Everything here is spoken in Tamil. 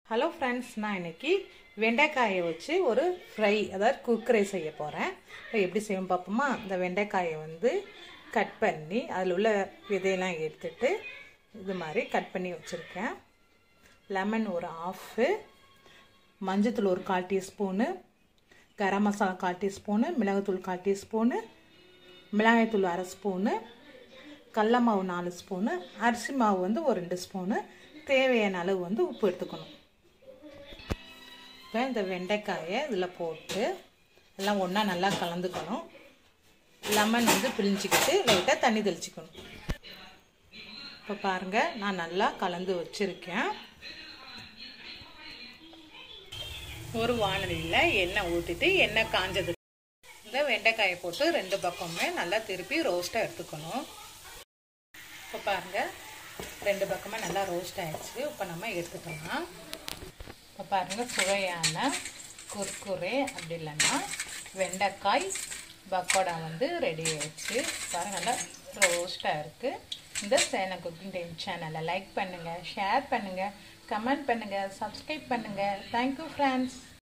ஹலோ ஃப்ரெண்ட்ஸ் நான் இன்னைக்கு வெண்டைக்காயை வச்சு ஒரு ஃப்ரை அதாவது குர்க்கரை செய்ய போகிறேன் எப்படி செய்வோம் பார்ப்போமா இந்த வெண்டைக்காயை வந்து கட் பண்ணி அதில் உள்ள விதையெல்லாம் எடுத்துட்டு இது மாதிரி கட் பண்ணி வச்சுருக்கேன் லெமன் ஒரு ஆஃபு மஞ்சத்தூள் ஒரு கால் டீஸ்பூனு கரம் மசாலா கால் டீஸ்பூனு மிளகுத்தூள் கால் டீஸ்பூனு மிளகாய்த்தூள் அரை ஸ்பூனு கடல மாவு நாலு ஸ்பூனு அரிசி மாவு வந்து ஒரு ரெண்டு ஸ்பூனு தேவையான அளவு வந்து உப்பு எடுத்துக்கணும் இப்போ இந்த வெண்டைக்காயை இதில் போட்டு எல்லாம் ஒன்றா நல்லா கலந்துக்கணும் லெமன் வந்து பிழிஞ்சிக்கிட்டு லைட்டாக தண்ணி தெளிச்சிக்கணும் இப்போ பாருங்கள் நான் நல்லா கலந்து வச்சுருக்கேன் ஒரு வானலியில் எண்ணெய் ஊற்றிட்டு எண்ணெய் காஞ்சது இந்த வெண்டைக்காயை போட்டு ரெண்டு பக்கமுமே நல்லா திருப்பி ரோஸ்ட்டாக எடுத்துக்கணும் இப்போ பாருங்கள் ரெண்டு பக்கமே நல்லா ரோஸ்ட் ஆயிடுச்சு இப்போ நம்ம எடுத்துக்கலாம் இப்போ பாருங்கள் சுவையான குர்குரே அப்படி இல்லைன்னா வெண்டைக்காய் பக்கோடா வந்து ரெடி ஆயிடுச்சு பாருங்கள் நல்லா ரோஸ்ட்டாக இருக்குது இந்த சேனை குக்கிங் டைம் சேனலை லைக் பண்ணுங்கள் ஷேர் பண்ணுங்கள் கமெண்ட் பண்ணுங்கள் சப்ஸ்கிரைப் பண்ணுங்கள் தேங்க்யூ ஃப்ரெண்ட்ஸ்